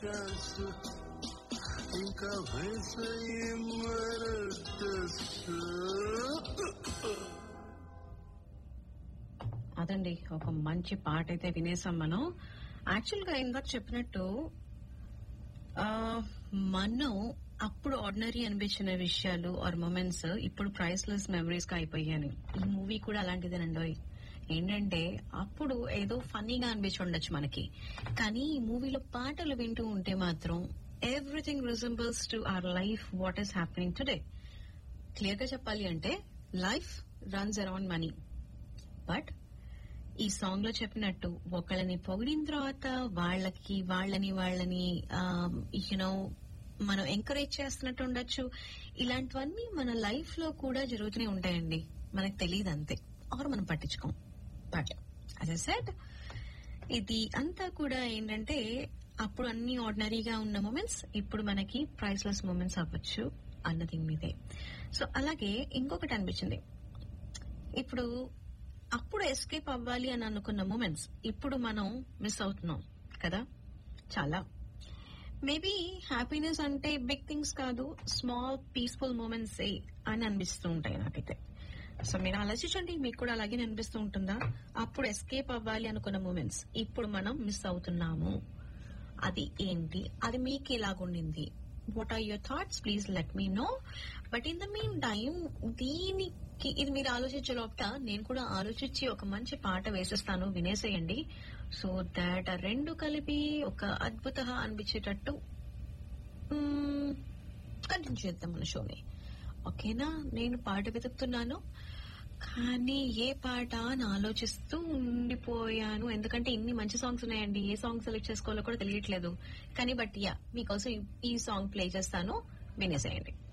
chance ఇంకా వేసయి అదండి ఒక మంచి పాట అయితే వినేసాం మనం యాక్చువల్ గా ఇందాక చెప్పినట్టు ఆ, మనం అప్పుడు ఆర్డినరీ అనిపించిన విషయాలు ఆర్ మూమెంట్స్ ఇప్పుడు ప్రైస్లెస్ మెమరీస్ గా అయిపోయాయి ఈ మూవీ కూడా అలాంటిదేనండి ఏంటంటే అప్పుడు ఏదో ఫన్నీగా అనిపించి ఉండొచ్చు మనకి కానీ ఈ మూవీలో పాటలు వింటూ ఉంటే మాత్రం everything resembles to our life what is happening today clear గా చెప్పాలి అంటే life runs around money but ఈ సాంగ్ లో చెప్పినట్టు ఒకళ్ళని పొగిడిన తర్వాత వాళ్ళకి వాళ్ళని వాళ్ళని యూనో మనం ఎంకరేజ్ చేస్తున్నట్టు ఉండొచ్చు ఇలాంటివన్నీ మన లైఫ్ లో కూడా జరుగుతూనే ఉంటాయండి మనకు తెలియదు అంతే ఆర్ మనం పట్టించుకోం బట్ అస్ సెడ్ ఇది అంతా కూడా ఏంటంటే అప్పుడు అన్ని ఆర్డినరీగా ఉన్న మూమెంట్స్ ఇప్పుడు మనకి ప్రైస్లెస్ మూమెంట్స్ అవ్వచ్చు అన్నది మీదే సో అలాగే ఇంకొకటి అనిపించింది ఇప్పుడు అప్పుడు ఎస్కేప్ అవ్వాలి అని అనుకున్న మూమెంట్స్ ఇప్పుడు మనం మిస్ అవుతున్నాం కదా చాలా మేబీ హ్యాపీనెస్ అంటే బిగ్ థింగ్స్ కాదు స్మాల్ పీస్ఫుల్ మూమెంట్స్ ఏ అని అనిపిస్తూ ఉంటాయి నాకైతే సో మీరు ఆలోచించండి మీకు కూడా అలాగే అనిపిస్తూ ఉంటుందా అప్పుడు ఎస్కేప్ అవ్వాలి అనుకున్న మూమెంట్స్ ఇప్పుడు మనం మిస్ అవుతున్నాము అది ఏంటి అది మీకు ఎలాగుండింది what are your thoughts please let me know but in the meantime దీనికి ఇది మీరు ఆలోచించే లోపల నేను కూడా ఆలోచించి ఒక మంచి పాట వేసేస్తాను వినేసేయండి సో దాట్ ఆ రెండు కలిపి ఒక అద్భుత అనిపించేటట్టు కంటిన్యూ చేద్దాం మన షోని ఓకేనా నేను పాట వెతుకుతున్నాను కానీ ఏ పాట అని ఆలోచిస్తూ ఉండిపోయాను ఎందుకంటే ఇన్ని మంచి సాంగ్స్ ఉన్నాయండి ఏ సాంగ్ సెలెక్ట్ చేసుకోవాలో కూడా తెలియట్లేదు కానీ బట్ యా మీకోసం ఈ- ఈ సాంగ్ ప్లే చేస్తాను వినేసేయండి